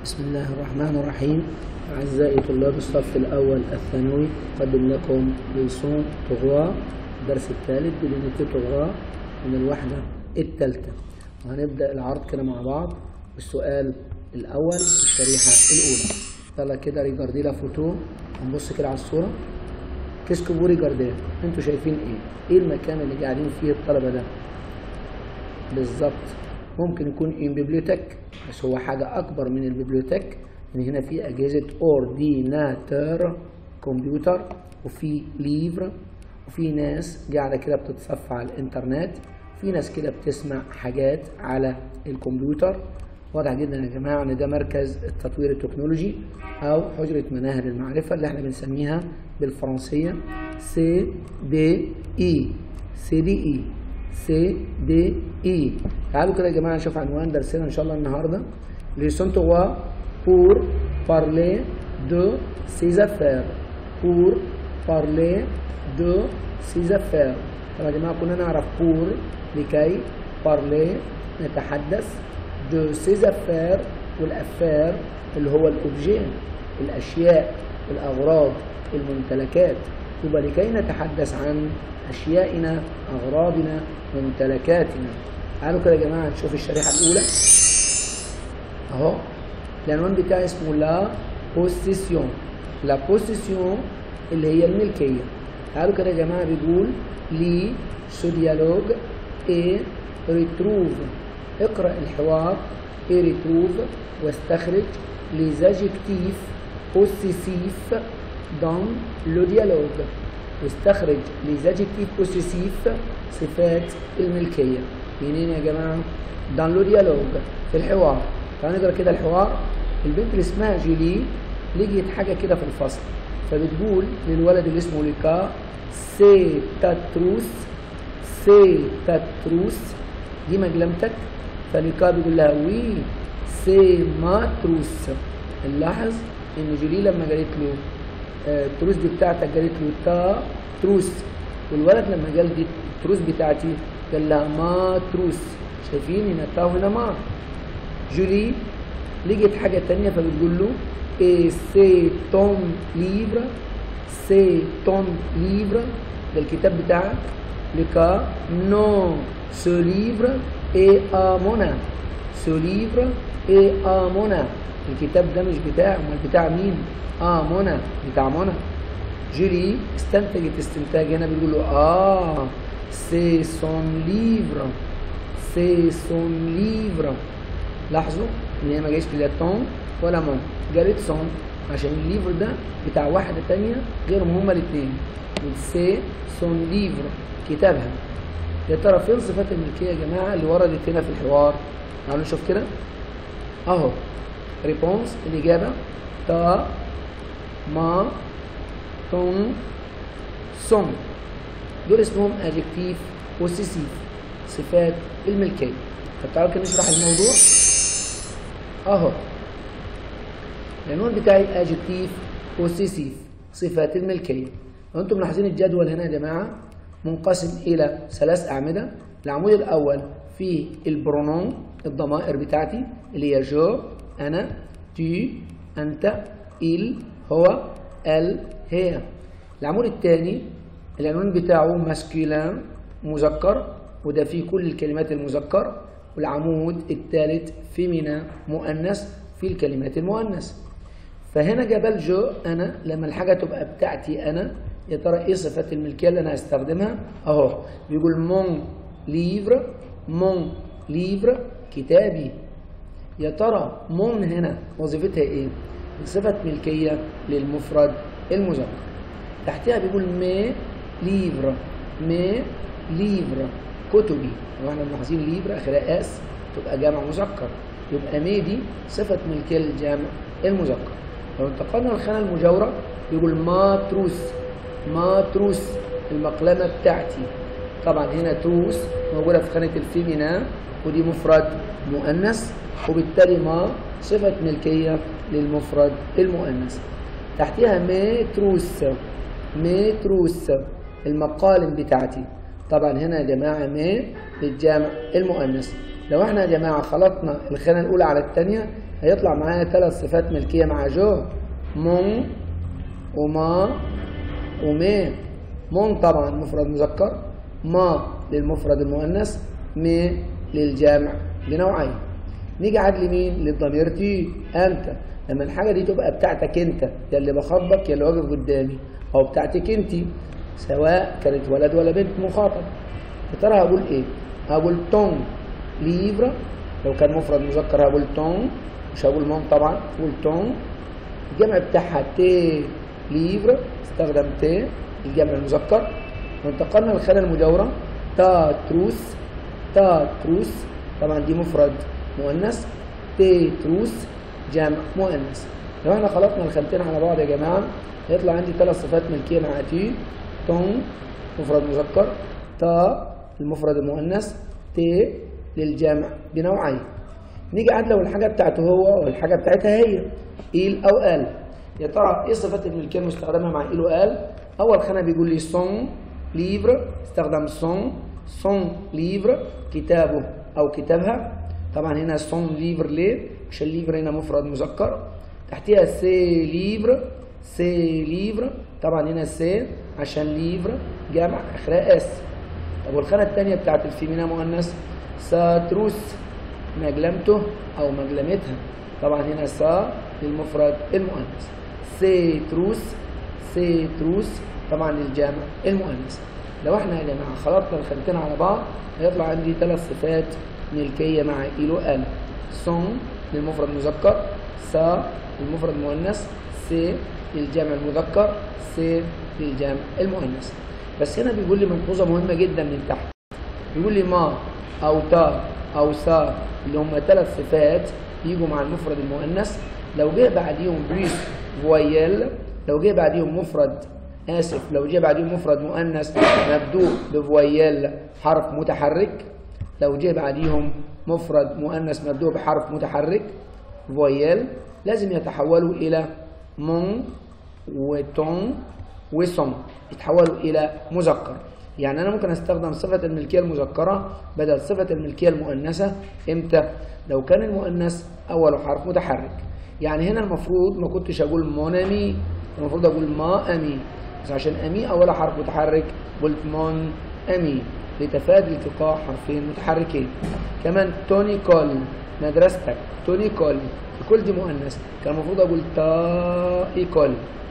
بسم الله الرحمن الرحيم أعزائي طلاب الصف الأول الثانوي أقدم لكم ليسون طغوا الدرس الثالث بلونيتي طغوا من الوحدة الثالثة وهنبدأ العرض كده مع بعض بالسؤال الأول الشريحة الأولى يلا كده ريجاردي لا فوتو ونبص كده على الصورة كيسكو بو ريجاردي انتوا شايفين ايه؟ ايه المكان اللي قاعدين فيه الطلبة ده؟ بالظبط ممكن يكون ان بيبليوتك بس هو حاجة أكبر من البيبليوتك إن هنا في أجهزة أورديناتور كمبيوتر وفي ليفر وفي ناس قاعدة كده بتتصفح على الإنترنت في ناس كده بتسمع حاجات على الكمبيوتر واضح جدا يا جماعة إن ده مركز التطوير التكنولوجي أو حجرة مناهل المعرفة اللي احنا بنسميها بالفرنسية سي دي إي سي دي إي سي دي اي تعالوا كده يا جماعه نشوف عنوان درسنا ان شاء الله النهارده ليسون 3 pour parler de ses affaires pour parler de ses affaires طبعا يا جماعه كنا نعرف pour لكي parler نتحدث de ses affaires والافار اللي هو الاوبجي الاشياء الاغراض الممتلكات يبقى لكي نتحدث عن أشيائنا أغراضنا ممتلكاتنا تعالوا كده يا جماعة نشوف الشريحة الأولى أهو العنوان بتاعي اسمه لا بوسيسيون لا بوسيسيون اللي هي الملكية تعالوا كده يا جماعة بيقول لي سو ديالوج اي ريتروف اقرأ الحوار اي ريتروف واستخرج les adjectifs possessifs dans le dialogue واستخرج les adjectifs possessifs صفات الملكية منين يا جماعة؟ dans le dialogue في الحوار تعالوا نقرا كده الحوار البنت اللي اسمها جيلي لقيت حاجة كده في الفصل فبتقول للولد اللي اسمه ليكا سي تاتروس سي تاتروس دي مجلمتك فليكا بيقول لها وي سي ماتروس نلاحظ ان جيلي لما قالت له التروس دي بتاعتك قالت له تا تروس والولد لما قال دي التروس بتاعتي قال لها ما تروس شايفين هنا تا وهنا ما جولي لقيت حاجة تانية فبتقول له اي سي تون ليفر سي تون ليفر ده الكتاب بتاعك لكا نو سو ليفر اي امونا سو ليفر اي امونا الكتاب ده مش بتاعي امال بتاع مين اه منى بتاع منى جولي استنتجت استنتاج هنا بيقول له اه سي سون ليفر سي سون ليفر لاحظوا ان هي ما جايش لا تون ولا مون جابت سون عشان الليفر ده بتاع واحده تانية غيرهم هما الاثنين سي سون ليفر كتابها يا ترى فين صفات الملكيه يا جماعه اللي وردت هنا في الحوار تعالوا نشوف كده اهو ريبونس الاجابه تا ما تون سون دول اسمهم adjective possessive صفات الملكية طب تعالوا كده نشرح الموضوع اهو العنوان بتاعي adjective possessive صفات الملكية لو انتم ملاحظين الجدول هنا يا جماعة منقسم إلى ثلاث أعمدة العمود الأول فيه البرونون الضمائر بتاعتي اللي هي جو أنا تي أنت إل هو ال هي العمود الثاني العنوان بتاعه ماسكيلان مذكر وده فيه كل الكلمات المذكر والعمود الثالث فيمينا مؤنث في الكلمات المؤنث فهنا جبل جو انا لما الحاجه تبقى بتاعتي انا يا ترى ايه صفات الملكيه اللي انا هستخدمها اهو بيقول مون ليفر مون ليفر كتابي يا ترى مون هنا وظيفتها ايه صفة ملكية للمفرد المذكر تحتها بيقول مي ليفر مي ليفر كتبي واحنا ملاحظين ليفر اخرها اس تبقى جمع مذكر يبقى مي دي صفة ملكية للجامع المذكر لو انتقلنا للخانة المجاورة بيقول ماتروس ماتروس المقلمة بتاعتي طبعا هنا تروس موجودة في خانة الفيمينا ودي مفرد مؤنث وبالتالي ما صفة ملكية للمفرد المؤنث تحتها متروس متروس المقالم بتاعتي طبعا هنا يا جماعة ما للجامع المؤنث لو احنا يا جماعة خلطنا الخانة الأولى على الثانية هيطلع معايا ثلاث صفات ملكية مع جو مون وما ومي مون طبعا مفرد مذكر ما للمفرد المؤنث مي للجامع بنوعين نيجي عاد لمين للضمير تي انت لما الحاجه دي تبقى بتاعتك انت يا اللي بخاطبك يا اللي واقف قدامي او بتاعتك انت سواء كانت ولد ولا بنت مخاطب يا ترى هقول ايه هقول تون ليفر لو كان مفرد مذكر هقول تون مش هقول مون طبعا هقول تون الجمع بتاعها تي ليفر استخدم تي الجمع المذكر وانتقلنا للخانه المجاوره تا تروس تا تروس طبعا دي مفرد مؤنث تي تروس جمع مؤنث لو احنا خلطنا الخانتين على بعض يا جماعه هيطلع عندي ثلاث صفات ملكيه مع تي تون مفرد مذكر تا المفرد المؤنث تي للجمع بنوعين نيجي عاد لو الحاجه بتاعته هو والحاجه بتاعتها هي إيل أو آل يا ترى إيه صفات الملكية المستخدمة مع إيل وآل أول خانة بيقول لي سون ليفر استخدم سون سون ليفر كتابه أو كتابها طبعا هنا سون ليفر ليه عشان ليفر هنا مفرد مذكر تحتيها سي ليفر سي ليفر طبعا هنا سي عشان ليفر جمع اخرها اس طب والخانة الثانية بتاعت الفيمينا مؤنث ساتروس مجلمته أو مجلمتها طبعا هنا سا للمفرد المؤنث سيتروس سيتروس طبعا للجامع المؤنث لو احنا يا جماعه خلطنا الخانتين على بعض هيطلع عندي ثلاث صفات ملكيه مع ايلو ال سون للمفرد المذكر سا للمفرد المؤنث سي للجامع المذكر سي للجامع المؤنث بس هنا بيقول لي ملحوظه مهمه جدا من تحت بيقول لي ما او تا او سا اللي هم ثلاث صفات يجوا مع المفرد المؤنث لو جه بعديهم بريف فويل لو جه بعديهم مفرد اسف لو جه بعديهم مفرد مؤنث مبدوء بفويل حرف متحرك لو جه بعديهم مفرد مؤنث مبدوء بحرف متحرك فويل لازم يتحولوا الى مون وتون وسون يتحولوا الى مذكر يعني انا ممكن استخدم صفه الملكيه المذكره بدل صفه الملكيه المؤنثه امتى لو كان المؤنث أول حرف متحرك يعني هنا المفروض ما كنتش أقول مونامي المفروض أقول ما أمي بس عشان أمي أول حرف متحرك قلت مون أمي لتفادي التقاء حرفين متحركين كمان توني كول مدرستك توني كول كل دي مؤنث كان المفروض أقول تا إيكول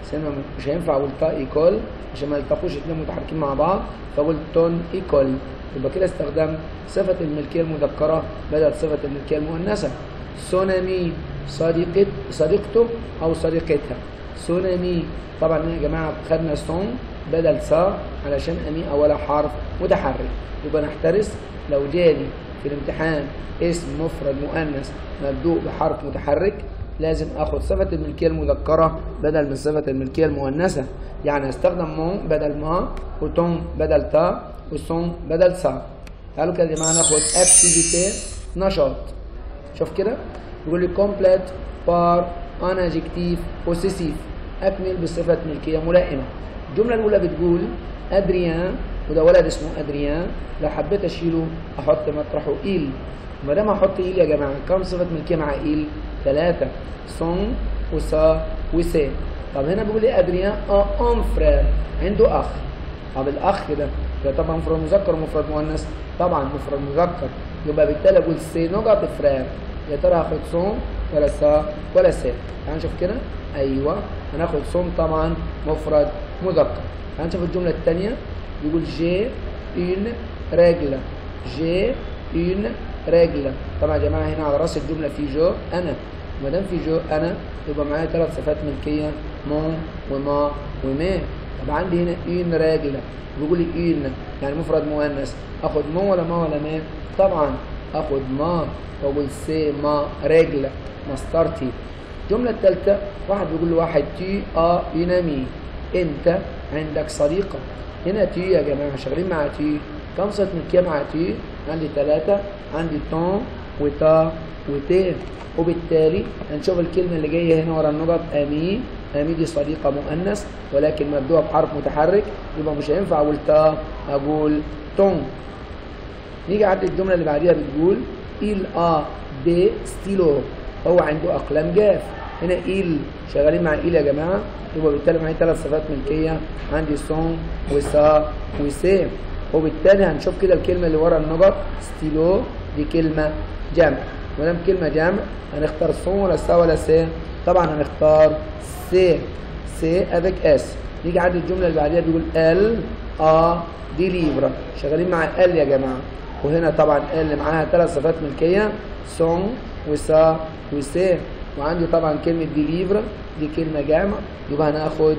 مش هينفع أقول تا إيكول عشان ما يلتقوش اثنين متحركين مع بعض فقلت تون إيكول يبقى كده استخدمت صفة الملكية المذكرة بدل صفة الملكية المؤنثة سونامي صديقة صديقته أو صديقتها سونامي طبعا يا جماعة خدنا سون بدل سا علشان أمي أولها حرف متحرك يبقى نحترس لو جالي في الامتحان اسم مفرد مؤنث مبدوء بحرف متحرك لازم اخد صفة الملكية المذكرة بدل من صفة الملكية المؤنثة يعني استخدم مون بدل ما وتون بدل تا وسون بدل سا تعالوا كده يا جماعة ناخد اكتيفيتي نشاط شوف كده يقول لي complete بار ان adjective possessive اكمل بصفة ملكية ملائمة الجملة الأولى بتقول أدريان وده ولد اسمه أدريان لو حبيت أشيله أحط مطرحه إيل ما دام هحط إيل يا جماعة كم صفة ملكية مع إيل؟ ثلاثة سون وسا وسي طب هنا بيقول لي أدريان أون فرير عنده أخ طب الأخ ده ده طبعا مفرد مذكر ومفرد مؤنث طبعا مفرد مذكر يبقى بالتالي أقول سي نقط فرير يا ترى هاخد سون ولا سا ولا سي تعال نشوف كده أيوه هناخد سون طبعا مفرد مذكر تعال نشوف الجملة الثانية بيقول جي اون رجلة جي اون رجلة طبعا يا جماعة هنا على راس الجملة في جو أنا ما دام في جو أنا يبقى معايا ثلاث صفات ملكية مون وما وما طب عندي هنا اون رجلة بيقول لي اون يعني مفرد مؤنث اخد مو ولا ما ولا ما طبعا اخد ما واقول سي ما رجلة مسطرتي الجملة الثالثة واحد بيقول لواحد تي ا ينامي انت عندك صديقة هنا تي يا جماعة شغالين مع تي كم صفة ملكية مع تي عندي ثلاثة عندي تون وتا وتي وبالتالي هنشوف الكلمة اللي جاية هنا ورا النقط أمي أمي دي صديقة مؤنث ولكن مبدوءة بحرف متحرك يبقى مش هينفع أقول تا أقول تون نيجي عند الجملة اللي بعديها بتقول il a des stylos هو عنده اقلام جاف هنا ايل شغالين مع ايل يا جماعه يبقى بالتالي معايا ثلاث صفات ملكيه عندي سون وسا وسي وبالتالي هنشوف كده الكلمه اللي ورا النقط ستيلو دي كلمه جمع ما دام كلمه جمع هنختار سون ولا سا ولا سي طبعا هنختار سي سي افيك اس نيجي عند الجمله اللي بعديها بيقول ال ا دي ليبرا شغالين مع ال يا جماعه وهنا طبعا ال معاها ثلاث صفات ملكيه سون وسا وسي وعندي طبعا كلمه دي ليبرا دي كلمه جامع يبقى هناخد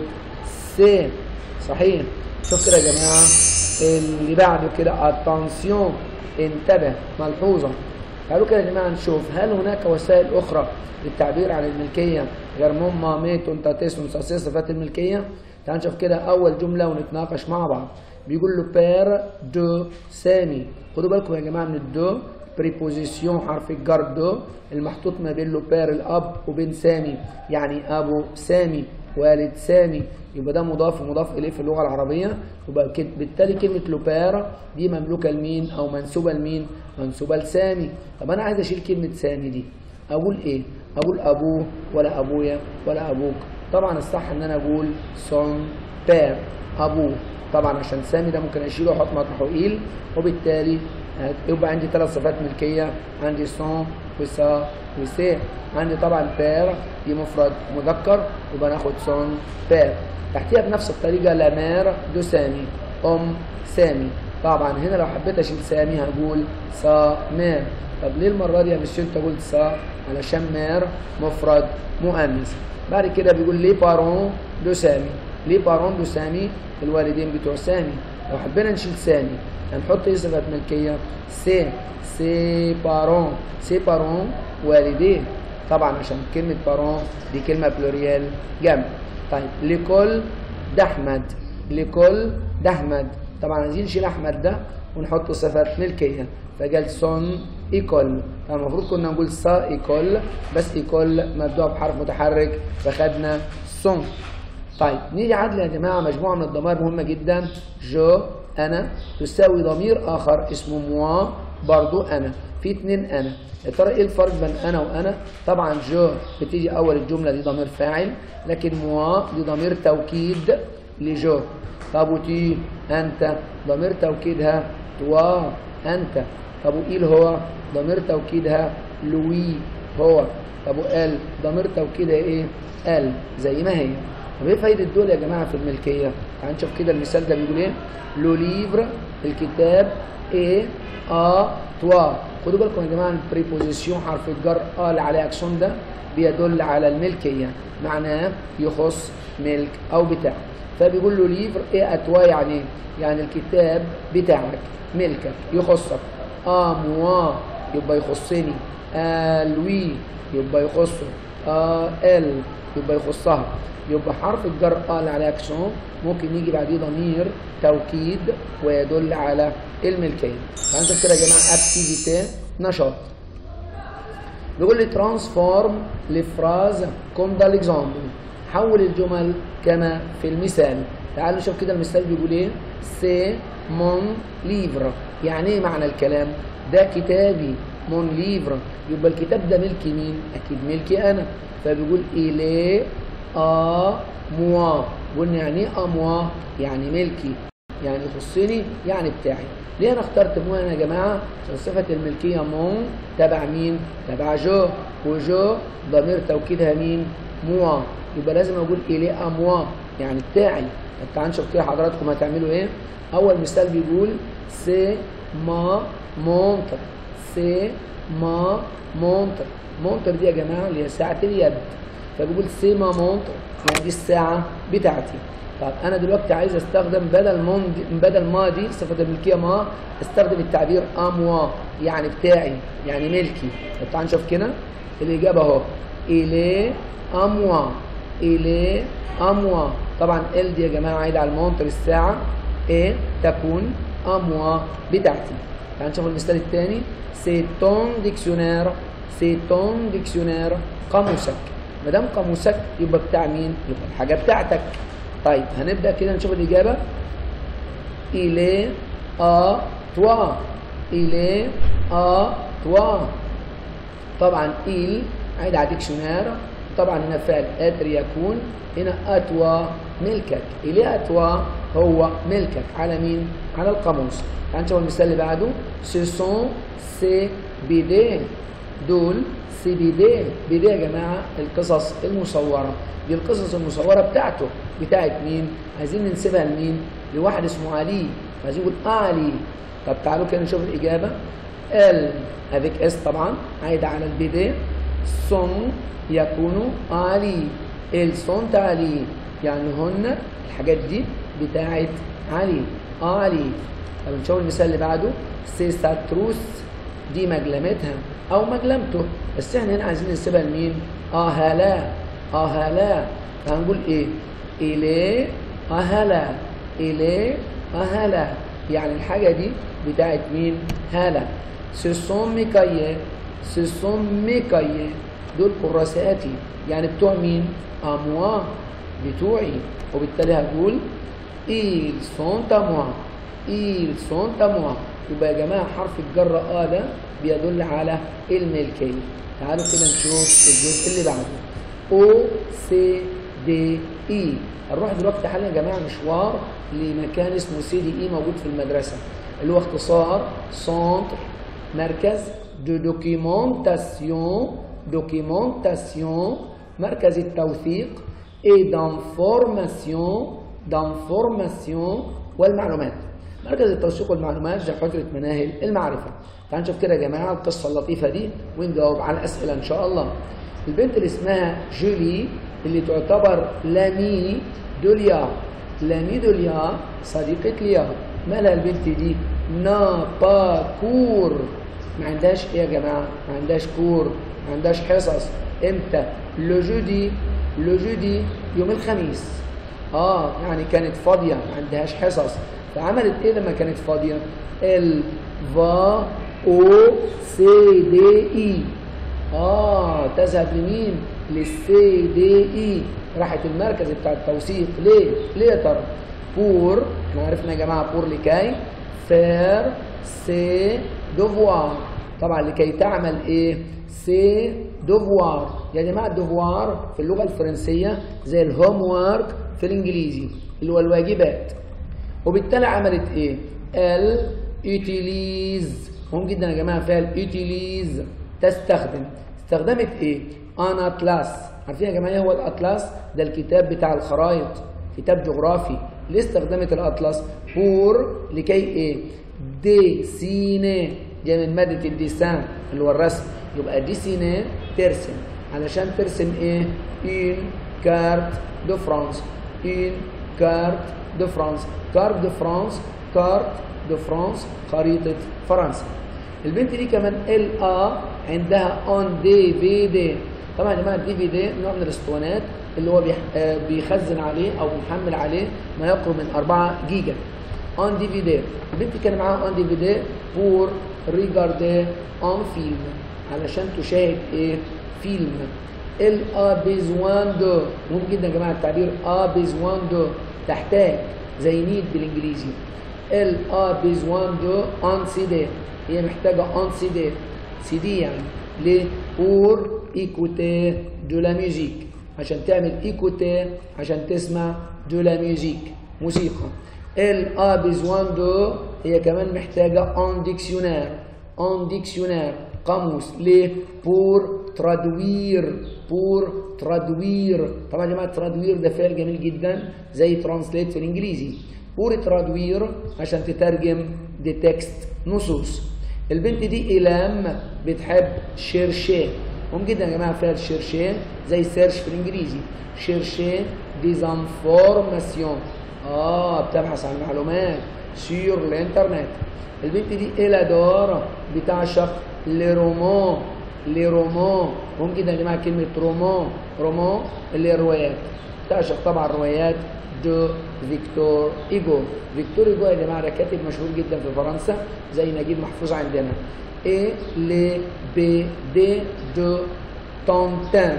سي صحيح شوف كده يا جماعه اللي بعده كده اتانسيون انتبه ملحوظه تعالوا كده يا جماعه نشوف هل هناك وسائل اخرى للتعبير عن الملكيه غير ماما ميتون تاتيسون ساسي صفات الملكيه تعالوا نشوف كده اول جمله ونتناقش مع بعض بيقول له بير دو سامي خدوا بالكم يا جماعه من الدو بريبوزيسيون حرف الجر دو المحطوط ما بين لو بير الاب وبين سامي يعني ابو سامي والد سامي يبقى ده مضاف ومضاف اليه في اللغه العربيه يبقى بالتالي كلمه لوبير دي مملوكه لمين او منسوبه لمين منسوبه لسامي طب انا عايز اشيل كلمه سامي دي اقول ايه اقول ابوه ولا ابويا ولا ابوك طبعا الصح ان انا اقول سون بير ابوه طبعا عشان سامي ده ممكن اشيله واحط مطرحه ايل وبالتالي يبقى عندي ثلاث صفات ملكيه عندي سون وسا وسي عندي طبعا بير دي مفرد مذكر يبقى ناخد سون بير تحتيها بنفس الطريقه لا مير دو سامي ام سامي طبعا هنا لو حبيت اشيل سامي هقول سا مير طب ليه المره دي يا مش انت قلت سا علشان مير مفرد مؤنث بعد كده بيقول لي بارون دو سامي ليه بارون دو سامي الوالدين بتوع سامي لو حبينا نشيل سامي هنحط ايه صفات ملكيه سي سي بارون سي بارون والدين طبعا عشان كلمه بارون دي كلمه بلوريال جمع طيب لكل ده احمد لكل ده احمد طبعا عايزين نشيل احمد ده ونحط صفات ملكيه فقال سون ايكول المفروض كنا نقول سا ايكول بس ايكول مبدوع بحرف متحرك فخدنا سون طيب نيجي عدل يا جماعه مجموعه من الضمائر مهمه جدا جو انا تساوي ضمير اخر اسمه موا برضو انا في اتنين انا يا ترى ايه الفرق بين انا وانا طبعا جو بتيجي اول الجمله دي ضمير فاعل لكن موا دي ضمير توكيد لجو طب وتي انت ضمير توكيدها توا انت طب وإيل هو ضمير توكيدها لوي هو طب وقال ضمير توكيدها ايه ال زي ما هي طب ايه فايده دول يا جماعه في الملكيه تعال نشوف كده المثال ده بيقول ايه لو ليفر الكتاب ايه ا توا خدوا بالكم يا جماعه البريبوزيسيون حرف الجر ا اللي عليه اكسون ده بيدل على الملكيه معناه يخص ملك او بتاع فبيقول له ليفر ايه اتوا يعني ايه يعني الكتاب بتاعك ملكك يخصك ا موا يبقى يخصني آ لوي يبقى يخصه آ ال يبقى يخصها يبقى حرف الجر ا اللي عليه اكسون ممكن يجي بعديه ضمير توكيد ويدل على الملكيه فانت كده يا جماعه اكتيفيتي نشاط بيقول لي ترانسفورم لفراز كوم دا ليكزامبل حول الجمل كما في المثال تعالوا نشوف كده المثال بيقول ايه سي مون ليفر يعني ايه معنى الكلام ده كتابي مون ليفر يبقى الكتاب ده ملكي مين اكيد ملكي انا فبيقول إليه ا موا قلنا يعني ايه اموا يعني ملكي يعني يخصني يعني بتاعي ليه انا اخترت موا يا جماعه عشان صفه الملكيه مون تبع مين تبع جو وجو ضمير توكيدها مين موا يبقى لازم اقول اليه اموا يعني بتاعي طب تعالوا نشوف كده حضراتكم هتعملوا ايه اول مثال بيقول سي ما مونتر سي ما مونتر مونتر دي يا جماعه اللي هي ساعه اليد فبيقول سي ما مونتر يعني دي الساعه بتاعتي طب انا دلوقتي عايز استخدم بدل مون بدل ما دي صفه الملكيه ما استخدم التعبير اموا يعني بتاعي يعني ملكي طب تعال نشوف كده الاجابه اهو الي اموا الي اموا طبعا ال دي يا جماعه عايده على المونتر الساعه ايه تكون اموا بتاعتي تعال نشوف المثال الثاني سي تون ديكسيونير سي تون ديكسيونير قاموسك ما دام قاموسك يبقى بتاع مين؟ يبقى الحاجه بتاعتك طيب هنبدا كده نشوف الاجابه il est à toi il est à toi طبعا il عايد على ديكشنير طبعا هنا فعل اتر يكون هنا اتوا ملكك اليه اتوا هو ملكك على مين على القاموس تعال نشوف المثال اللي بعده ce sont ces BD دول سي بي دي بي دي يا جماعه القصص المصوره دي القصص المصوره بتاعته بتاعت مين عايزين ننسبها لمين لواحد اسمه علي عايزين نقول علي طب تعالوا كده نشوف الاجابه ال افيك اس طبعا عايده على البي دي سون يكون علي السون علي يعني هن الحاجات دي بتاعت علي علي طب نشوف المثال اللي بعده سي ساتروس دي مجلمتها او مجلمته بس احنا هنا عايزين نسيبها لمين اه هلا اه هلا فهنقول ايه اليه اه هلا اليه اه هلا يعني الحاجه دي بتاعت مين هلا سيسون ميكايه سيسون ميكايه دول كراساتي يعني بتوع مين اموا بتوعي وبالتالي هقول ils sont à moi ils sont à moi يبقى يا جماعه حرف الجر اه ده بيدل على الملكيه تعالوا كده نشوف الجزء اللي بعده او سي دي اي هنروح دلوقتي حالا يا جماعه مشوار لمكان اسمه سي دي اي موجود في المدرسه اللي هو اختصار سنتر مركز دو دوكيومونتاسيون دوكيومونتاسيون مركز التوثيق اي دانفورماسيون دانفورماسيون والمعلومات مركز التوثيق والمعلومات جحفرة مناهل المعرفة تعالوا نشوف كده يا جماعة القصة اللطيفة دي ونجاوب على الأسئلة إن شاء الله البنت اللي اسمها جولي اللي تعتبر لامي دوليا لامي دوليا صديقة ليا مالها البنت دي نا با كور ما عندهاش ايه يا جماعة ما عندهاش كور ما عندهاش حصص امتى لو جودي لو جودي يوم الخميس اه يعني كانت فاضية ما عندهاش حصص فعملت ايه لما كانت فاضية ال فا او سي دي اي اه تذهب لمين للسي دي اي راحت المركز بتاع التوثيق ليه ليه يا ترى بور احنا عرفنا يا جماعه بور لكي فير سي دوفوار طبعا لكي تعمل ايه سي دوفوار يا جماعه دوفوار في اللغه الفرنسيه زي الهوم وورك في الانجليزي اللي هو الواجبات وبالتالي عملت ايه ال يوتيليز مهم جدا يا جماعه فعل يوتيليز تستخدم استخدمت ايه ان اطلس عارفين يا جماعه ايه هو الاطلس ده الكتاب بتاع الخرائط كتاب جغرافي ليه استخدمت الاطلس بور لكي ايه دي سيني جاي من ماده الديسان اللي هو الرسم يبقى دي سيني ترسم علشان ترسم ايه ان كارت دو فرانس ان كارت دو فرانس كارت دو فرانس كارت دو فرانس خريطه فرنسا البنت دي كمان ال ا عندها اون دي في دي طبعا يا جماعه الدي في دي نوع من الاسطوانات اللي هو بيح... آه بيخزن عليه او محمل عليه ما يقرب من 4 جيجا اون دي في دي البنت كان معاها اون دي في دي بور ريجاردي اون فيلم علشان تشاهد ايه فيلم ال ا بيزوان دو مهم جدا يا جماعه التعبير ا بيزوان دو تحتاج زي نيد بالانجليزي ال ا بيزوان دو اون سي دي هي محتاجه اون سي دي سي دي يعني ليه بور ايكوتي دو لا ميوزيك عشان تعمل ايكوتي عشان تسمع دو لا ميوزيك موسيقى ال ا بيزوان دو هي كمان محتاجه اون ديكسيونير اون ديكسيونير قاموس ليه بور ترادوير بور ترادوير طبعا يا جماعه ترادوير ده فعل جميل جدا زي ترانسليت في الانجليزي بور ترادوير عشان تترجم دي تكست نصوص البنت دي إلام بتحب شيرشي مهم جدا يا جماعه فعل شيرشي زي سيرش في الانجليزي شيرشي ديزانفورماسيون اه بتبحث عن معلومات سير الانترنت البنت دي إلادور بتعشق لي رومان لي رومان مهم جدا يا جماعه كلمه رومان رومان اللي هي الروايات بتعشق طبعا روايات دو فيكتور ايجو فيكتور ايجو يا جماعه ده كاتب مشهور جدا في فرنسا زي نجيب محفوظ عندنا اي لي بي دي دو تونتان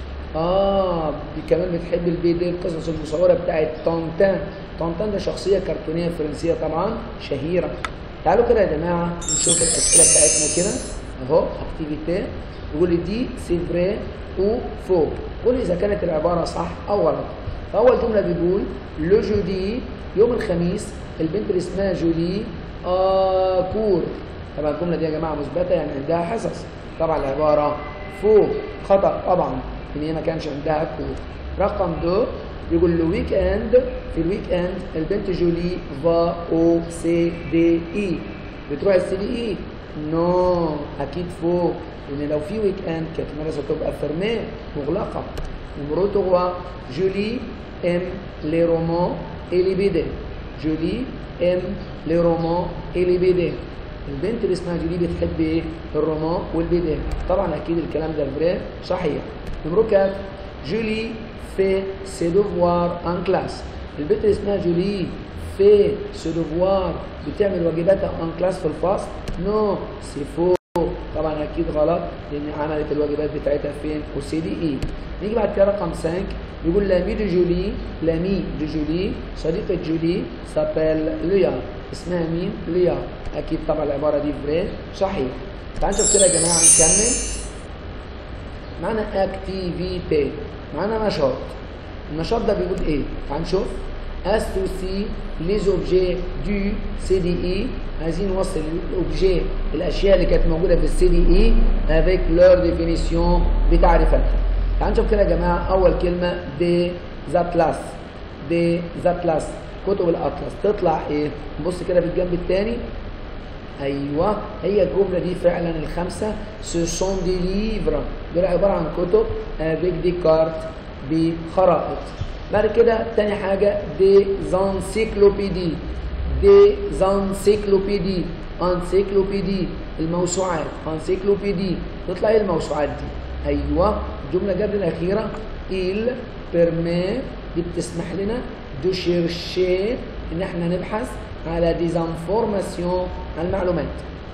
اه دي كمان بتحب البي دي القصص المصوره بتاعت تونتان تونتان ده شخصيه كرتونيه فرنسيه طبعا شهيره تعالوا كده يا جماعه نشوف الاسئله بتاعتنا كده اهو اكتيفيتي يقول لي دي سي فري او فو قول لي اذا كانت العباره صح او غلط فاول جمله بيقول لو جودي يوم الخميس البنت اللي اسمها جولي اكور طبعا الجمله دي يا جماعه مثبته يعني عندها حصص طبعا العباره فو خطا طبعا ان هي ما كانش عندها كور رقم 2 يقول له ويك اند في الويك اند البنت جولي فا او سي دي اي بتروح السي دي اي نو اكيد فوق لان لو في ويك اند كانت المدرسه تبقى فيرميه مغلقه نمرو 3 جولي ام لي رومون اي لي بيدي جولي ام لي رومون اي لي بيدي البنت اللي اسمها جولي بتحب ايه الرومان والبيدي طبعا اكيد الكلام ده فري صحيح نمرو 4 جولي في سي دوفوار ان كلاس البنت اللي اسمها جولي في سي دوفوار بتعمل واجباتها ان كلاس في الفصل نو سي فو طبعا اكيد غلط لان عملت الواجبات بتاعتها فين والسي دي اي نيجي بعد كده رقم 5 يقول لامي دي جولي لامي دي جولي صديقة جولي سابيل ليا اسمها مين ليا اكيد طبعا العباره دي فري صحيح تعالوا نشوف كده يا جماعه نكمل معانا اكتيفيتي معانا نشاط النشاط ده بيقول ايه تعال نشوف associer les objets du CDI عايزين نوصل الاوبجي الاشياء اللي كانت موجوده في السي دي اي avec leur définition بتعريفاتها تعال نشوف كده يا جماعه اول كلمه دي زاتلاس دي زاتلاس كتب الاطلس تطلع ايه نبص كده في الجنب الثاني ايوه هي الجمله دي فعلا الخمسه سو سون دي ليفر دول عباره عن كتب افيك دي كارت بخرائط بعد كده تاني حاجه دي زانسيكلوبيدي دي زانسيكلوبيدي انسيكلوبيدي الموسوعات انسيكلوبيدي تطلع ايه الموسوعات دي ايوه الجمله قبل الاخيره il permet دي بتسمح لنا دو شيرشي ان احنا نبحث على ديزانفورماسيون على المعلومات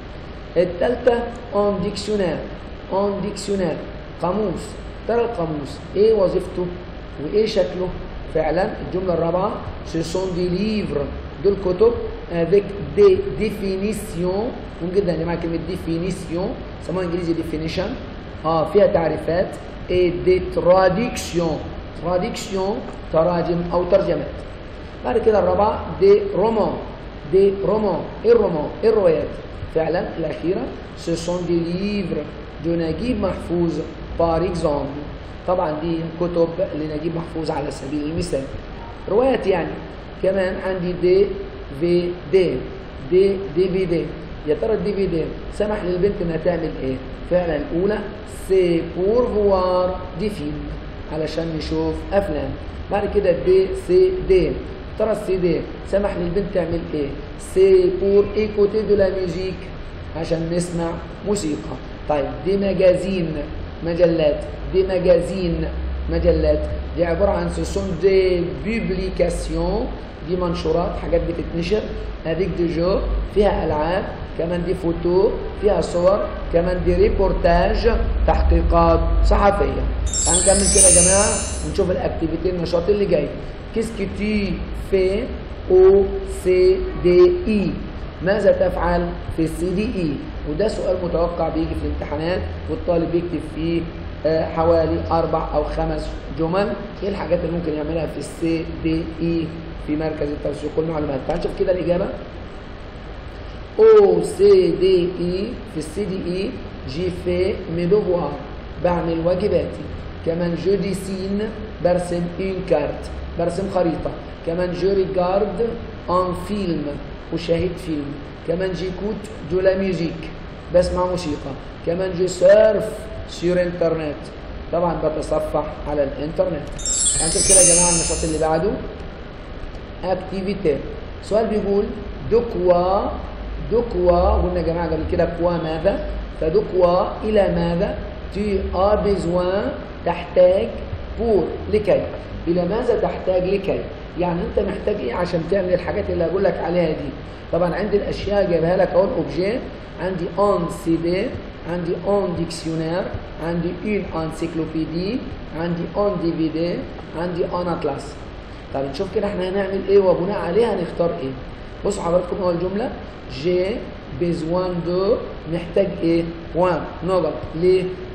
الثالثة اون ديكسيونير اون ديكسيونير قاموس ترى القاموس ايه وظيفته وايه شكله فعلا الجملة الرابعة ce sont des livres دول كتب avec des définitions مهم جدا يا جماعة كلمة définition سموها انجليزي definition اه فيها تعريفات et des traductions traduction تراجم او ترجمات بعد كده الرابعة دي رومان دي رومان ايه الرومان ايه الروايات فعلا الأخيرة ce sont des livres de نجيب محفوظ par exemple طبعا دي كتب لنجيب محفوظ على سبيل المثال روايات يعني كمان عندي دي في دي دي دي في دي يا ترى الدي في دي سمح للبنت انها تعمل ايه فعلا الاولى سي بور فوار دي فيلم علشان نشوف افلام بعد كده دي سي دي ترى السي دي سمح للبنت تعمل ايه سي بور ايكوتي دو لا ميوزيك عشان نسمع موسيقى طيب دي مجازين مجلات دي مجازين مجلات دي عبارة عن سوسون دي بيبليكاسيون دي منشورات حاجات بتتنشر هذيك دي جو فيها ألعاب كمان دي فوتو فيها صور كمان دي ريبورتاج تحقيقات صحفية هنكمل كده يا جماعة ونشوف الاكتيفيتي النشاط اللي جاي كيس كي تي في او سي دي اي ماذا تفعل في السي دي اي وده سؤال متوقع بيجي في الامتحانات والطالب يكتب فيه حوالي اربع او خمس جمل ايه الحاجات اللي ممكن يعملها في السي دي اي في مركز التوثيق والمعلومات تعال نشوف كده الاجابه او سي دي اي في السي دي اي جي في مي دوفوار بعمل واجباتي كمان جو ديسين برسم اون كارت برسم خريطه كمان جو ريجارد ان فيلم وشاهد فيلم كمان جيكوت دو لا ميوزيك بسمع موسيقى كمان جو سيرف سير انترنت طبعا بتصفح على الانترنت هنشوف كده يا جماعه النشاط اللي بعده اكتيفيتي سؤال بيقول دو كوا دو كوا قلنا يا جماعه قبل كده كوا ماذا فدو كوا الى ماذا تي ا بيزوان تحتاج بور لكي الى ماذا تحتاج لكي يعني انت محتاج ايه عشان تعمل الحاجات اللي هقول لك عليها دي طبعا عندي الاشياء جايبها لك اهو الاوبجي عندي اون سي دي عندي اون ديكسيونير عندي اون انسيكلوبيدي عندي اون دي في دي عندي اون اطلس طب نشوف كده احنا هنعمل ايه وبناء عليها هنختار ايه بصوا حضراتكم اول جمله جي بيزوان دو محتاج ايه وان نقط ليه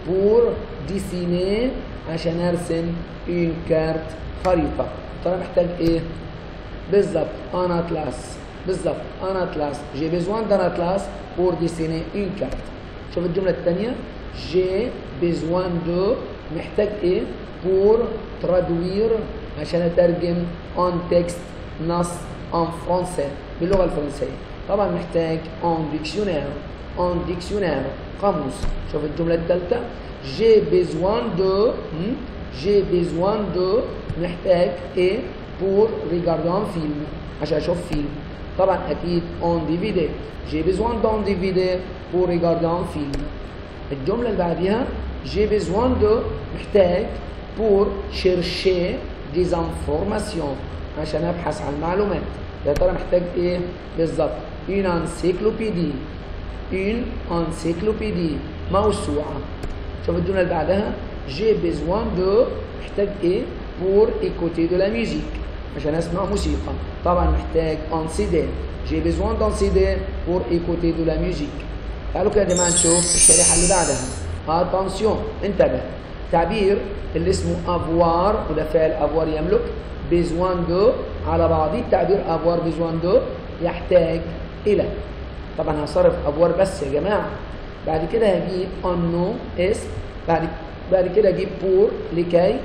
pour dessiner عشان ارسم une carte خريطة ترى محتاج ايه بالظبط un atlas بالظبط un atlas j'ai besoin d'un atlas pour dessiner une carte شوف الجملة الثانية j'ai besoin de محتاج ايه pour traduire عشان اترجم un texte نص en français باللغة الفرنسية طبعا محتاج un dictionnaire un dictionnaire قاموس شوف الجملة الثالثة j'ai besoin de hmm, j'ai besoin de محتاج ايه pour regarder un film عشان اشوف فيلم طبعا اكيد on DVD j'ai besoin d'un DVD pour regarder un film الجملة اللي بعديها j'ai besoin de محتاج pour chercher des informations عشان ابحث عن معلومات يا ترى محتاج ايه بالظبط une encyclopédie une encyclopédie موسوعة شوف الجملة اللي بعدها j'ai besoin de محتاج ايه pour écouter de la musique عشان اسمع موسيقى طبعا محتاج un CD j'ai besoin d'un CD pour écouter de la musique تعالوا كده يا جماعه نشوف الشريحه اللي بعدها اتنسيون انتبه تعبير اللي اسمه افوار وده فعل افوار يملك بيزوان دو على بعضيه تعبير افوار بيزوان دو يحتاج الى طبعا هصرف افوار بس يا جماعه بعد كده هجيب انو اسم بعد بعد كده اجيب بور لكي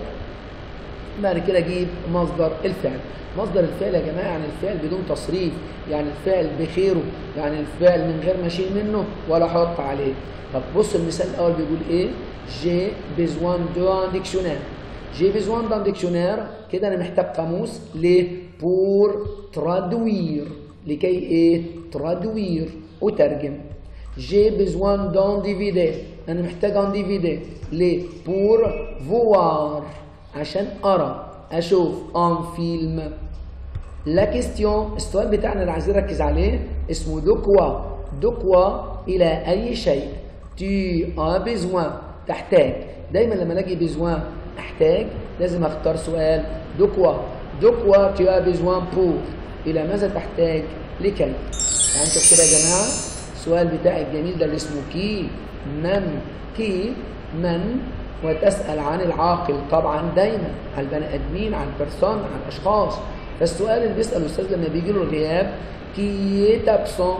بعد كده اجيب مصدر الفعل مصدر الفعل يا جماعه يعني الفعل بدون تصريف يعني الفعل بخيره يعني الفعل من غير ما اشيل منه ولا احط عليه طب بص المثال الاول بيقول ايه جي besoin d'un dictionnaire جي besoin d'un dictionnaire كده انا محتاج قاموس ليه pour traduire لكي ايه traduire وترجم جي besoin d'un DVD انا محتاج un DVD ليه pour voir عشان ارى اشوف ان فيلم لا كيستيون السؤال بتاعنا اللي عايزين نركز عليه اسمه دكوا دكوا الى اي شيء تي ا بيزوان تحتاج دايما لما الاقي بيزوان احتاج لازم اختار سؤال دكوا دكوا تي ا بيزوان بور الى ماذا تحتاج لكي يعني انتوا كده يا جماعه السؤال بتاعي الجميل ده اللي اسمه كي من كي من وتسأل عن العاقل طبعا دايما على البني ادمين على البرسون على الاشخاص فالسؤال اللي بيسأل الاستاذ لما بيجي له الغياب كي ابسون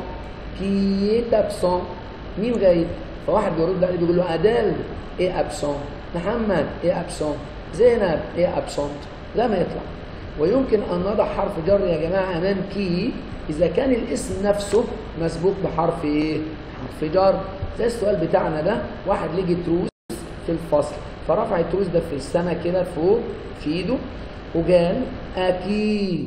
كي ابسون مين غايب فواحد بيرد عليه بيقول له ادال ايه ابسون محمد ايه ابسون زينب ايه ابسونت لا ما يطلع ويمكن ان نضع حرف جر يا جماعه امام كي اذا كان الاسم نفسه مسبوق بحرف ايه حرف جر زي السؤال بتاعنا ده واحد لقي تروس في الفصل فرفع التروس ده في السماء كده فوق في ايده وقال اكي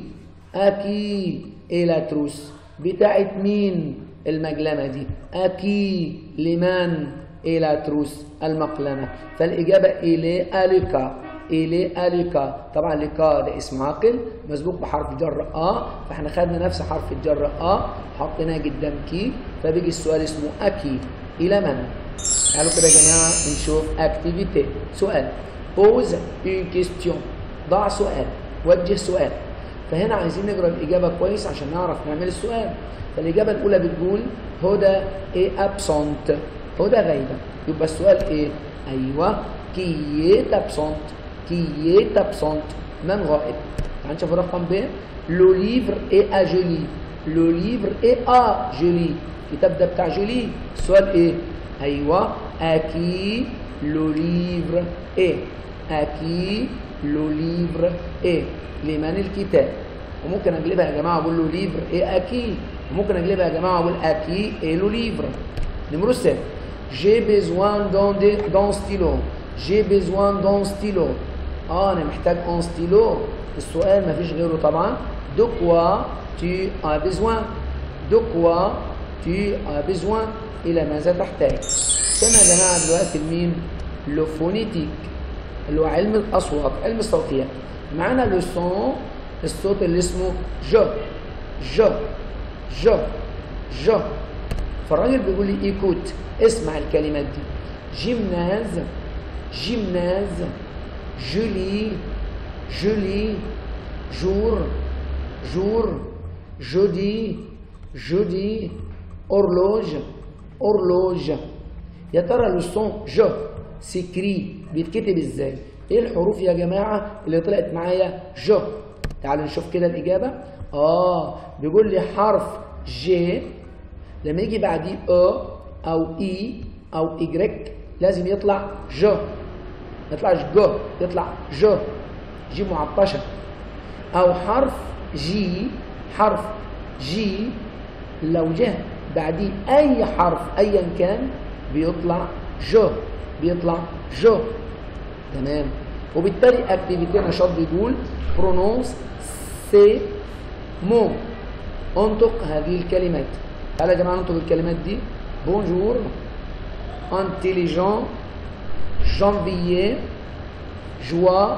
اكي ايه لا تروس بتاعت مين المجلمه دي اكي لمن ايه لا تروس المقلمه فالاجابه الي اليكا الي اليكا طبعا لكا ده اسم عاقل مسبوق بحرف جر ا فاحنا خدنا نفس حرف الجر ا حطيناه قدام كي فبيجي السؤال اسمه اكي الى من تعالوا كده يا جماعه نشوف اكتيفيتي سؤال بوز اون كيستيون ضع سؤال وجه سؤال فهنا عايزين نقرا الاجابه كويس عشان نعرف نعمل السؤال فالاجابه الاولى بتقول هدى ايه ابسونت هدى غايبه يبقى السؤال ايه ايوه كي ابسونت كي ابسونت من غائب تعال نشوف رقم ب لو ليفر اي ا جولي لو ليفر اي ا جولي الكتاب ده بتاع جولي السؤال ايه ايوه اكي لو ليفر ايه اكي لو ليفر ايه لمن الكتاب وممكن اقلبها يا جماعه اقول له ليفر ايه اكي وممكن اقلبها يا جماعه اقول اكي ايه لو ليفر نمرو 7 j'ai besoin d'un d'un stylo j'ai besoin d'un stylo اه انا محتاج ان ستيلو السؤال ما فيش غيره طبعا de quoi tu as besoin de quoi tu as besoin الى ماذا تحتاج كما يا جماعه دلوقتي لمين لو فونيتيك اللي هو علم الاصوات علم الصوتيات معانا لو سون الصوت اللي اسمه ج ج ج ج فالراجل بيقول لي ايكوت اسمع الكلمات دي جيمناز جيمناز جولي جولي جور جور جودي جودي horloge horloge يا ترى لو سون ج سكري بيتكتب ازاي ايه الحروف يا جماعه اللي طلعت معايا جو تعالوا نشوف كده الاجابه اه بيقول لي حرف جي لما يجي بعديه او او اي او ايجريك لازم يطلع جو ما يطلعش جو يطلع جو جي معطشه او حرف جي حرف جي لو جه بعديه اي حرف ايا كان بيطلع جو بيطلع جو تمام وبالتالي اكتيفيتي نشاط بيقول برونونس سي مو انطق هذه الكلمات تعالى يا جماعه ننطق الكلمات دي بونجور intelligent janvier joie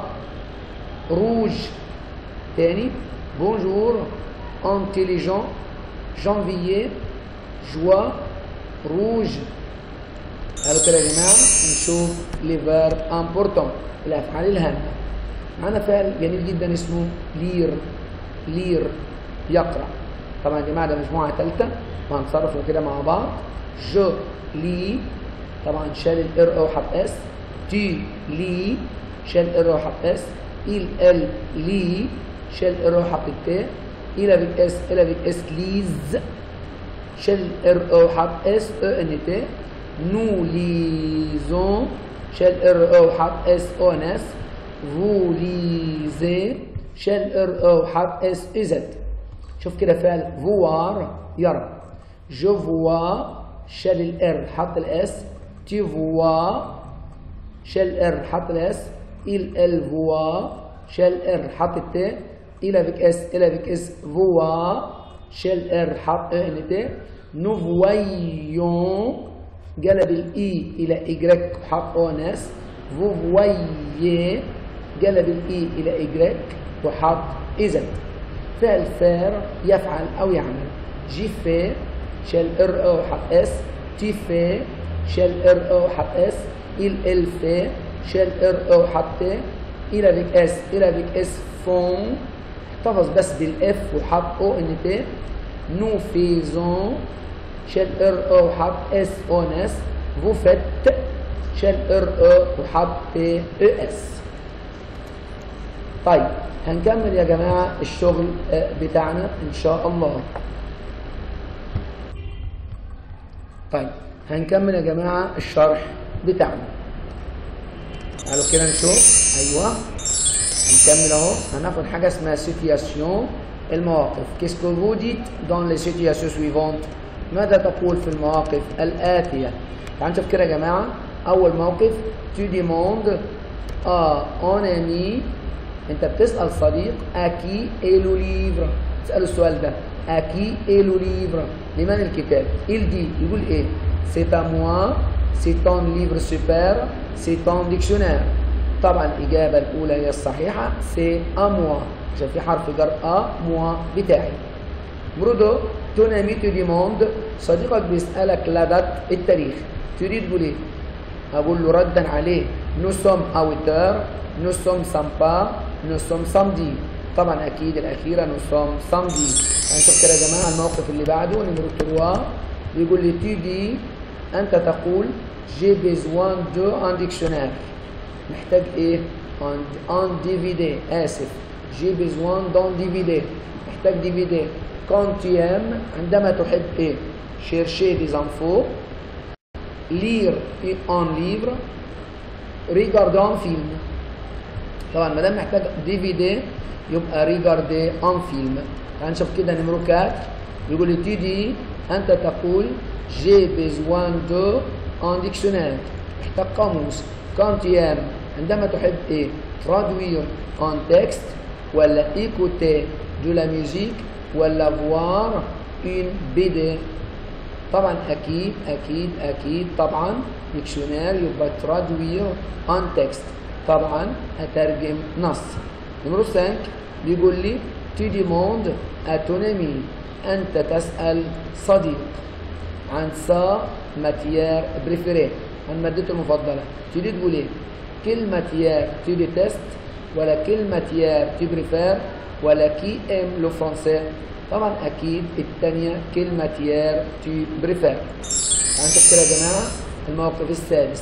rouge تاني bonjour intelligent janvier joie rouge قالوا كده يا جماعه نشوف لي فيرب امبورتون الافعال الهامه معانا فعل جميل جدا اسمه لير لير يقرا طبعا يا جماعه ده مجموعه ثالثه وهنتصرف كده مع بعض جو لي طبعا شال الار او حرف اس تي لي شال ار او حرف اس il ال لي شال ار او حرف الت il avec اس il avec اس ليز شال ار او حرف اس او ان تي nous lisons شال ار او حرف اس او ان اس vous lisez شال ار او حرف اس ازد شوف كده فعل voir يرى je vois شال الار حط الاس tu vois شال ار حط الاس il elle voit شال ار حط الت il avec s il avec s voit شال ار حط ان تي nous voyons جلب الاي الى ايجريك وحط او ان اس vous voyez جلب الاي الى ايجريك وحط اذا فعل فار يفعل او يعمل جي في شال ار او حط اس تي في شال ار او حط اس il elle fait شال ار او حط تي il avec s il avec s font احتفظ بس بالاف وحط او ان تي nous faisons شال ار او حط اس او ان اس vous faites شال ار او وحط تي او اس طيب هنكمل يا جماعة الشغل بتاعنا إن شاء الله طيب هنكمل يا جماعة الشرح بتاعنا تعالوا كده نشوف أيوه نكمل أهو هناخد حاجة اسمها situation المواقف qu'est-ce que vous dites dans les situations suivantes ماذا تقول في المواقف الآتية تعالوا نشوف كده يا جماعة أول موقف tu demandes à un ami انت بتسال صديق اكي ايلو ليفر تساله السؤال ده اكي ايلو ليفر لمن الكتاب il dit يقول ايه c'est à moi c'est un livre super c'est un dictionnaire طبعا الاجابه الاولى هي الصحيحه c'est à moi عشان في حرف جر ا moi بتاعي برودو ton ami te demande صديقك بيسالك لا دات التاريخ تريد تقول ايه اقول له ردا عليه nous sommes à hauteur nous sommes sympas nous sommes samedi طبعا اكيد الاخيره nous sommes samedi هنشوف كده يا جماعه الموقف اللي بعده نمرو 3 بيقول لي tu dis انت تقول j'ai besoin de un dictionnaire محتاج ايه un, un DVD اسف j'ai besoin d'un DVD محتاج DVD quand tu aimes عندما تحب ايه chercher des infos lire un livre regarder un film طبعا ما دام محتاج دي في دي يبقى ريجاردي ان فيلم تعال نشوف كده نمرو 4 بيقول لي تي دي انت تقول جي بيزوان دو ان ديكشنير محتاج قاموس كانت يام عندما تحب ايه ترادوير ان تكست ولا ايكوتي دو لا ميوزيك ولا فوار اون بي دي طبعا اكيد اكيد اكيد طبعا ديكشنير يبقى ترادوير ان تكست طبعا هترجم نص نمرو 5 بيقول لي tu demandes à ton ami أنت تسأل صديق عن سا ماتيير بريفيري عن مادته المفضلة تريد تقول ايه كل ماتيير tu détestes ولا كل ماتيير tu préfères ولا كي ام لو فرونسي طبعا اكيد الثانيه كل ماتيير tu préfères هنشوف كده يا جماعه الموقف السادس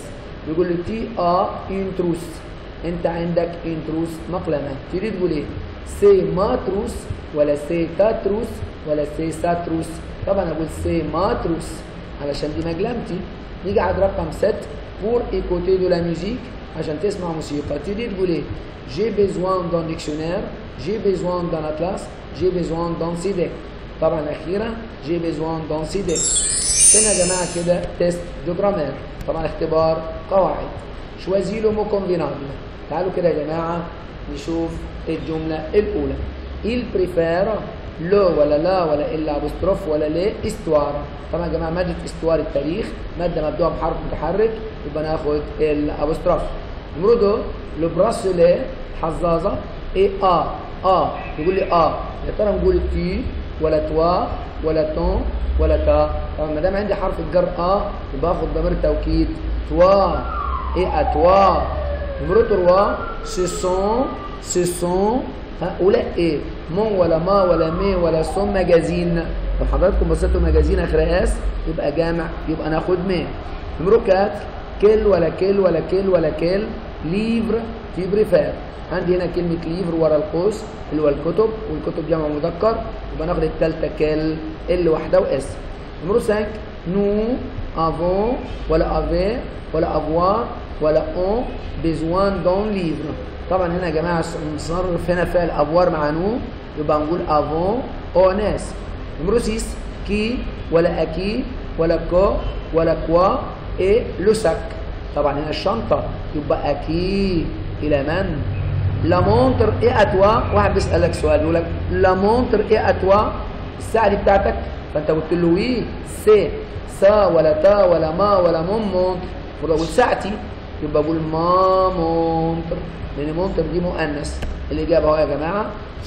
بيقول لي تي ا اون تروس انت عندك اون تروس مقلمه تيجي تقول ايه سي ما تروس ولا سي تا تروس ولا سي سا تروس طبعا اقول سي ما تروس علشان دي مقلمتي نيجي على رقم 7 pour écouter de la musique عشان تسمع موسيقى تيجي تقول ايه j'ai besoin d'un dictionnaire j'ai besoin d'un atlas j'ai besoin d'un CD طبعا الاخيره j'ai besoin d'un CD هنا يا جماعه كده تيست دو جرامير طبعا اختبار قواعد شوازي له مو كومبينابل تعالوا كده يا جماعه نشوف الجمله الاولى il préfère لو ولا لا ولا الا ابوستروف ولا ليه استواره طبعا يا جماعه ماده استوار التاريخ ماده مبدوءه بحرف متحرك يبقى ناخد الابوستروف نمرو دو لو براسولي حظاظه اي ا ا يقول لي ا يا ترى نقول تي ولا توا ولا تون ولا تا طبعا ما دام عندي حرف الجر ا يبقى اخد ضمير توكيد توا اي اتوا نمرو تروا سي سون سي سون هؤلاء ايه مون ولا ما ولا مي ولا سون مجازين لو حضراتكم بصيتوا مجازين اخر اس يبقى جامع يبقى ناخد مي نمرو 4 كل ولا كل ولا كل ولا كل ليفر في بريفير عندي هنا كلمة ليفر ورا القوس اللي هو الكتب والكتب جمع مذكر يبقى ناخد التالتة كل ال واحدة واس نمرو 5 نو افون ولا افي ولا افوار ولا اون بيزوان دون ليفر طبعا هنا يا جماعه نصرف هنا فعل افوار مع نو يبقى نقول افون او ناس نمرو 6 كي ولا اكي ولا كو ولا كوا اي لو ساك طبعا هنا الشنطه يبقى اكي الى من لا مونتر ايه اتوا واحد بيسالك سؤال يقول لك لا مونتر ايه اتوا الساعه دي بتاعتك فانت قلت له وي سي سا ولا تا ولا ما ولا مون مونتر ولو قلت ساعتي يبقى بقول ما مونتر لان مونتر دي مؤنث الاجابه اهو يا جماعه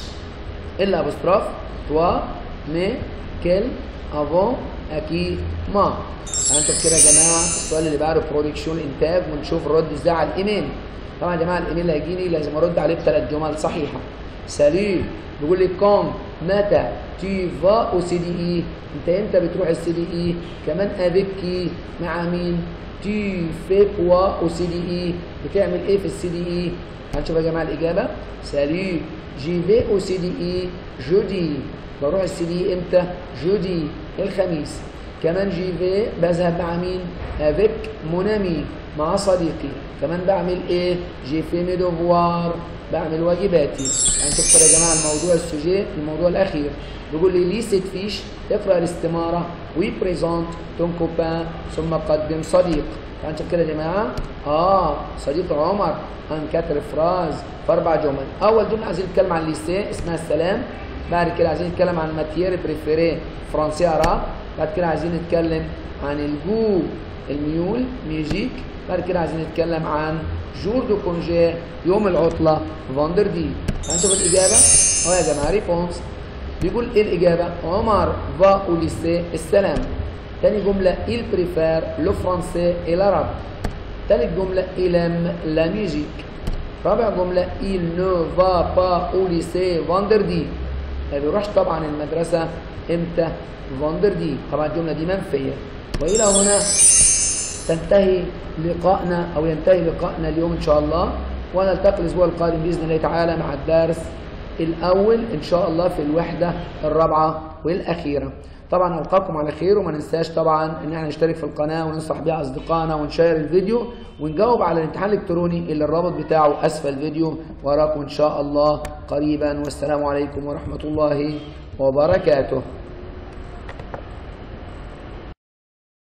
الا ابوستروف توا مي كل افون اكي ما انتوا كده يا جماعه السؤال اللي بعده برودكشن انتاج ونشوف الرد ازاي على الايميل طبعا يا جماعه الايميل اللي هيجيني لازم ارد عليه بثلاث جمل صحيحه سالي بيقول لي كون متى تي فا او سي دي اي انت امتى بتروح السي دي اي كمان افيك كي مع مين تي في كوا او سي دي اي بتعمل ايه في السي دي اي هنشوف يا جماعه الاجابه سالي جي في او سي دي اي جودي بروح السي دي امتى جودي الخميس كمان جي في بذهب مع مين افيك مونامي مع صديقي كمان بعمل ايه جي في مي دوفوار بعمل واجباتي هنشوف كده يا جماعه الموضوع السوجي الموضوع الاخير بيقول لي ليست فيش اقرا الاستماره وي بريزونت تون كوبان ثم قدم صديق هنشوف كده يا جماعه اه صديق عمر ان كتر فراز في اربع جمل اول جمله عايزين نتكلم عن ليسيه اسمها السلام بعد كده عايزين نتكلم عن ماتيير بريفيري فرنسي عرب بعد كده عايزين نتكلم عن الجو الميول ميوزيك بعد كده عايزين نتكلم عن جور دو كونجي يوم العطله فاندر دي هنشوف الاجابه اهو يا جماعه ريبونس بيقول ايه الاجابه عمر فا او ليسي السلام تاني جمله il préfère le français et l'arabe تالت جمله il aime la musique رابع جمله il ne va pas au lycée vendredi ما بيروحش طبعا المدرسه امتى فاندردي طبعا الجمله دي منفيه والى هنا تنتهي لقائنا او ينتهي لقائنا اليوم ان شاء الله ونلتقي الاسبوع القادم باذن الله تعالى مع الدرس الاول ان شاء الله في الوحده الرابعه والاخيره طبعا القاكم على خير وما ننساش طبعا ان احنا نشترك في القناه وننصح بيها اصدقائنا ونشير الفيديو ونجاوب على الامتحان الالكتروني اللي الرابط بتاعه اسفل الفيديو واراكم ان شاء الله قريبا والسلام عليكم ورحمه الله وبركاته